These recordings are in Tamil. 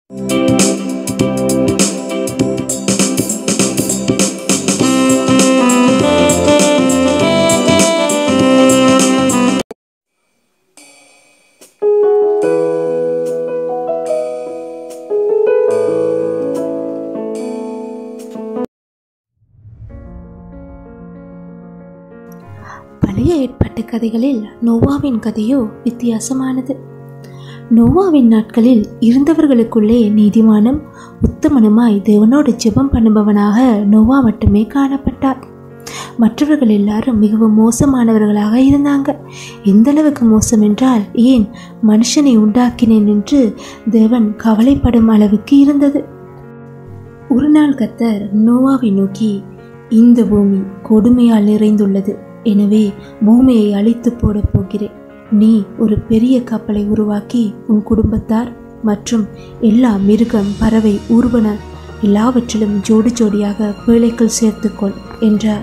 பழைய ஏற்பாட்டு கதைகளில் நோவாவின் கதையோ வித்தியாசமானது நோவாவின் நாட்களில் இருந்தவர்களுக்குள்ளே நீதிமானும் உத்தமனுமாய் தேவனோடு ஜெபம் பண்ணுபவனாக நோவா மட்டுமே காணப்பட்டார் மற்றவர்கள் எல்லாரும் மிகவும் மோசமானவர்களாக இருந்தாங்க எந்த அளவுக்கு மோசம் என்றால் ஏன் மனுஷனை உண்டாக்கினேன் என்று தேவன் கவலைப்படும் அளவுக்கு இருந்தது ஒரு நாள் கத்தர் நோவாவை நோக்கி இந்த பூமி கொடுமையால் நிறைந்துள்ளது எனவே பூமியை அழித்து போடப் போகிறேன் நீ ஒரு பெரிய கப்பலை உருவாக்கி உன் குடும்பத்தார் மற்றும் எல்லா மிருகம் பறவை ஊர்வன எல்லாவற்றிலும் ஜோடி ஜோடியாக வேலைக்குள் சேர்த்துக்கொள் என்றார்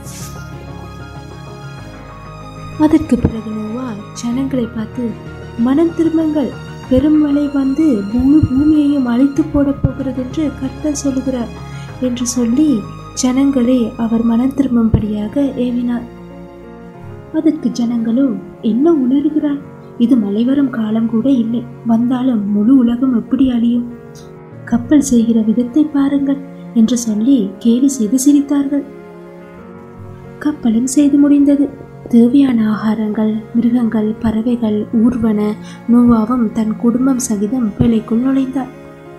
அதற்கு பிறகு நோவா ஜனங்களை பார்த்து மனம் திரும்புங்கள் பெரும் மழை வந்து முழு பூமியையும் அழித்து போடப் போகிறது என்று கர்த்தர் சொல்லுகிறார் என்று சொல்லி ஜனங்களை அவர் மனம் திரும்பும்படியாக ஏவினார் அதற்கு ஜனங்களோ என்ன உணர்கிறான் இது மழை வரும் காலம் கூட இல்லை வந்தாலும் முழு உலகம் எப்படி அழியும் கப்பல் செய்கிற விதத்தை பாருங்கள் என்று சொல்லி கேலி செய்து சிரித்தார்கள் கப்பலும் செய்து முடிந்தது தேவையான ஆகாரங்கள் மிருகங்கள் பறவைகள் ஊர்வன நோவாவும் தன் குடும்பம் சகிதம் பிழைக்குள் நுழைந்தார்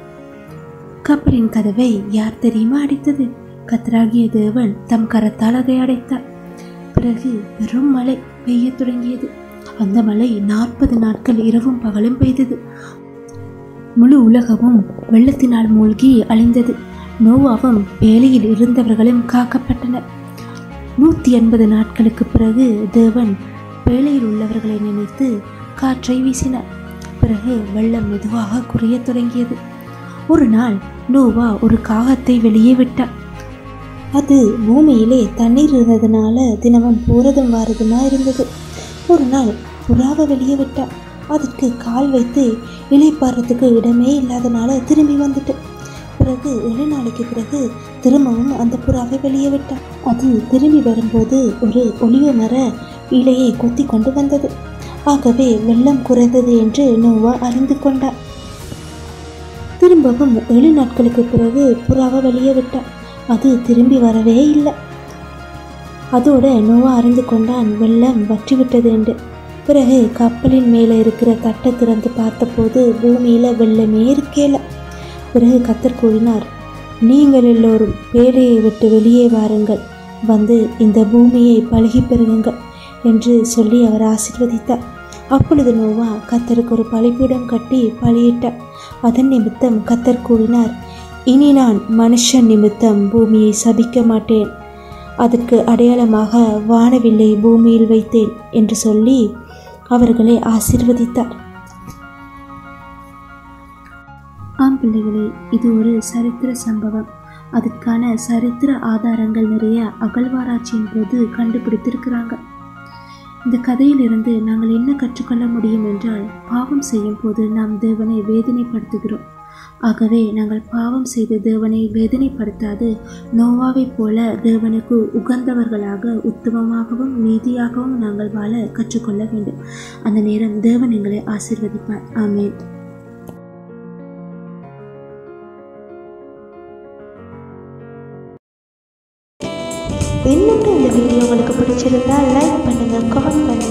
கப்பலின் கதவை யார் தெரியுமா அடித்தது கத்தராகிய தேவன் தம் கரத்தால் அதை அடைத்தார் பிறகு பெரும் மழை பெய்யத் தொடங்கியது அந்த மழை நாற்பது நாட்கள் இரவும் பகலும் பெய்தது முழு உலகமும் வெள்ளத்தினால் மூழ்கி அழிந்தது நோவாவும் வேலையில் இருந்தவர்களும் காக்கப்பட்டனர் நூற்றி எண்பது நாட்களுக்கு பிறகு தேவன் வேலையில் உள்ளவர்களை நினைத்து காற்றை வீசினார் பிறகு வெள்ளம் மெதுவாக குறையத் தொடங்கியது ஒரு நாள் நோவா ஒரு காகத்தை வெளியே விட்டார் அது பூமியிலே தண்ணீர் இருந்ததுனால தினமும் போறதும் வாரதுமா இருந்தது ஒரு நாள் புறாவை வெளியே விட்டார் அதற்கு கால் வைத்து இலைப்பாறத்துக்கு இடமே இல்லாதனால திரும்பி வந்துட்டு பிறகு ஏழு நாளைக்கு பிறகு திரும்பவும் அந்த புறாவை வெளியே விட்டார் அது திரும்பி வரும்போது ஒரு ஒளிவ மர இலையை கொத்தி கொண்டு வந்தது ஆகவே வெள்ளம் குறைந்தது என்று நோவா அறிந்து கொண்டார் திரும்பவும் ஏழு நாட்களுக்கு பிறகு புறாவை வெளியே விட்டார் அது திரும்பி வரவே இல்லை அதோட நோவா அறிந்து கொண்டான் வெள்ளம் வற்றிவிட்டது என்று பிறகு கப்பலின் மேலே இருக்கிற தட்டை திறந்து பார்த்தபோது பூமியில் வெள்ளமே இருக்கேல பிறகு கத்தர் கூறினார் நீங்கள் எல்லோரும் வேலையை விட்டு வெளியே வாருங்கள் வந்து இந்த பூமியை பழகி பெறுங்கள் என்று சொல்லி அவர் ஆசீர்வதித்தார் அப்பொழுது நோவா கத்தருக்கு ஒரு பலிப்பீடம் கட்டி பலியிட்டார் அதன் நிமித்தம் கத்தர் கூறினார் இனி நான் மனுஷன் நிமித்தம் பூமியை சபிக்க மாட்டேன் அதற்கு அடையாளமாக வானவில்லை பூமியில் வைத்தேன் என்று சொல்லி அவர்களை ஆசீர்வதித்தார் ஆம் பிள்ளைகளே இது ஒரு சரித்திர சம்பவம் அதுக்கான சரித்திர ஆதாரங்கள் நிறைய அகழ்வாராய்ச்சியின் போது கண்டுபிடித்திருக்கிறாங்க இந்த கதையிலிருந்து நாங்கள் என்ன கற்றுக்கொள்ள முடியும் என்றால் பாவம் செய்யும் போது நாம் தேவனை வேதனைப்படுத்துகிறோம் ஆகவே நாங்கள் பாவம் செய்து தேவனை வேதனைப்படுத்தாது நோவாவைப் போல தேவனுக்கு உகந்தவர்களாக உத்தமமாகவும் நீதியாகவும் நாங்கள் வாழ கற்றுக்கொள்ள வேண்டும் அந்த நேரம் தேவன் எங்களை ஆசீர்வதிப்பார் ஆமேன் என்னங்க இந்த வீடியோ உங்களுக்கு பிடிச்சிருந்தா லைக் பண்ணுங்க கமெண்ட் பண்ணுங்க